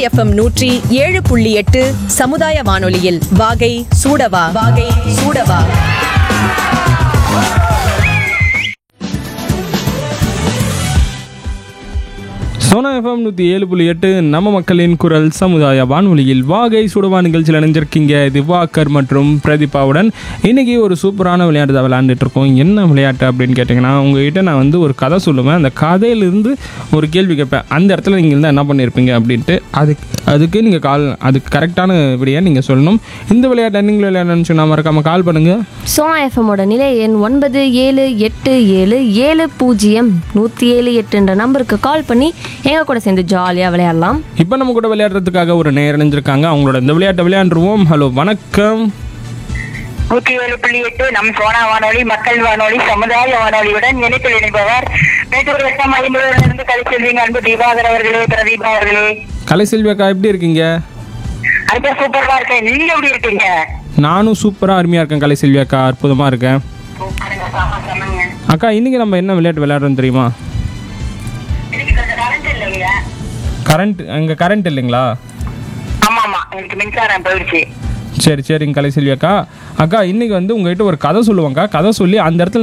FM நூற்றி ஏழு புள்ளி எட்டு சமுதாய வானொலியில் வாகை சூடவா வாகை சூடவா சோனா எஃப்எம் நூற்றி ஏழு புள்ளி எட்டு நம்ம மக்களின் குரல் சமுதாய வானொலியில் வாகை சுடவா நிகழ்ச்சியில் இணைஞ்சிருக்கீங்க திவாகர் மற்றும் பிரதீபாவுடன் இன்னைக்கு ஒரு சூப்பரான விளையாட்டு தான் விளையாண்டுட்டு இருக்கோம் என்ன விளையாட்டு அப்படின்னு கேட்டிங்கன்னா உங்ககிட்ட நான் வந்து ஒரு கதை சொல்லுவேன் அந்த கதையிலிருந்து ஒரு கேள்வி கேட்பேன் அந்த இடத்துல நீங்கள் இருந்தால் என்ன பண்ணியிருப்பீங்க அப்படின்ட்டு அதுக்கு அதுக்கு நீங்கள் கால் அதுக்கு கரெக்டான விடையை நீங்கள் சொல்லணும் இந்த விளையாட்டை நீங்கள் விளையாடணும்னு சொன்னால் மறக்காமல் கால் பண்ணுங்கள் சோனா எஃப்எம்மோட நிலை எண் ஒன்பது ஏழு எட்டு ஏழு ஏழு பூஜ்ஜியம் நூற்றி ஏழு எட்டுன்ற நம்பருக்கு கால் பண்ணி எங்கள் கூட சேர்ந்து ஜாலியாக விளையாடலாம் இப்போ நம்ம கூட விளையாடுறதுக்காக ஒரு நேர் இணைஞ்சிருக்காங்க அவங்களோட இந்த விளையாட்டை விளையாண்டுருவோம் ஹலோ வணக்கம் நூற்றி ஏழு புள்ளி எட்டு நம் சோனா வானொலி மக்கள் வானொலி சமுதாய வானொலியுடன் இணைப்பில் இணைப்பவர் மேட்டூர் வட்டம் ஐம்பதுலிருந்து கழிச்செல்வீங்க அன்பு தீபாகர் அவர்களே பிரதீபா அவர்களே கலைசெல்வி அக்கா எப்படி இருக்கீங்க அடுத்த சூப்பரா இருக்கேன் நீங்க எப்படி இருக்கீங்க நானும் சூப்பராக அருமையாக இருக்கேன் கலைசெல்வி அக்கா அற்புதமாக இருக்கேன் சூப்பருங்க, செம, செமங்க. அக்கா இன்றைக்கி நம்ம என்ன விளையாட்டு விளையாடுறோம் தெரியுமா எனக்கு கொஞ்சம் கரண்ட் இல்லைங்க கரண்ட் அங்கே கரண்ட் இல்லைங்களா ஆமா ஆமா எனக்கு மின்சாரம் போயிடுச்சு சரி சரிங்க கலைசெல்வி அக்கா அக்கா இன்றைக்கி வந்து உங்ககிட்ட ஒரு கதை சொல்லுவாங்க கதை சொல்லி அந்த இடத்துல